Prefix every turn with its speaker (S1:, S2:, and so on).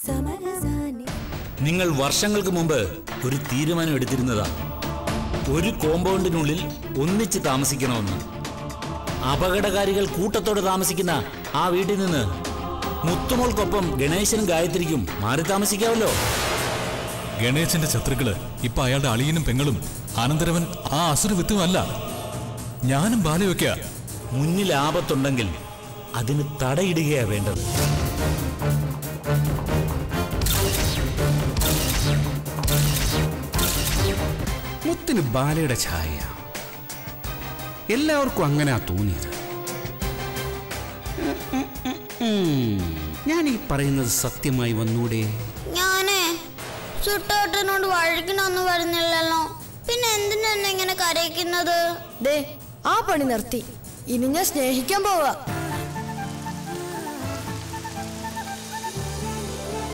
S1: നിങ്ങൾ വർഷങ്ങൾക്ക് മുമ്പ് ഒരു തീരുമാനം എടുത്തിരുന്നതാ ഒരു കോമ്പൗണ്ടിനുള്ളിൽ ഒന്നിച്ച് താമസിക്കണമെന്ന് അപകടകാരികൾ കൂട്ടത്തോടെ താമസിക്കുന്ന ആ വീട്ടിൽ നിന്ന് മുത്തുമോൾക്കൊപ്പം ഗണേശനും ഗായത്രിക്കും മാറി താമസിക്കാമല്ലോ
S2: ഗണേശന്റെ ശത്രുക്കള് ഇപ്പൊ അയാളുടെ അളിയനും പെങ്ങളും അനന്തരവൻ ആ അസുര വിത്തുമല്ല ഞാനും ബാലയൊക്കെയാ
S1: മുന്നിൽ ആപത്തുണ്ടെങ്കിൽ അതിന് തടയിടുകയാ വേണ്ടത്
S3: മുത്തിന് ബാലയുടെ ഛായ എല്ലാവർക്കും അങ്ങനെയാ തോന്നിയത് ഉം, ഉം, ഉം, ഉം. ഞാൻ ഈ പറയുന്നത് സത്യമായി വന്നൂടെ
S4: ഞാനേ ചുട്ടോട്ടനോട് വഴക്കിനൊന്നും വരുന്നില്ലല്ലോ പിന്നെ എന്തിനാ എന്നെ ഇങ്ങനെ കരയിക്കുന്നത്
S5: ദേ ആ പണി നിർത്തി ഇനി ഞാൻ സ്നേഹിക്കാൻ പോവാ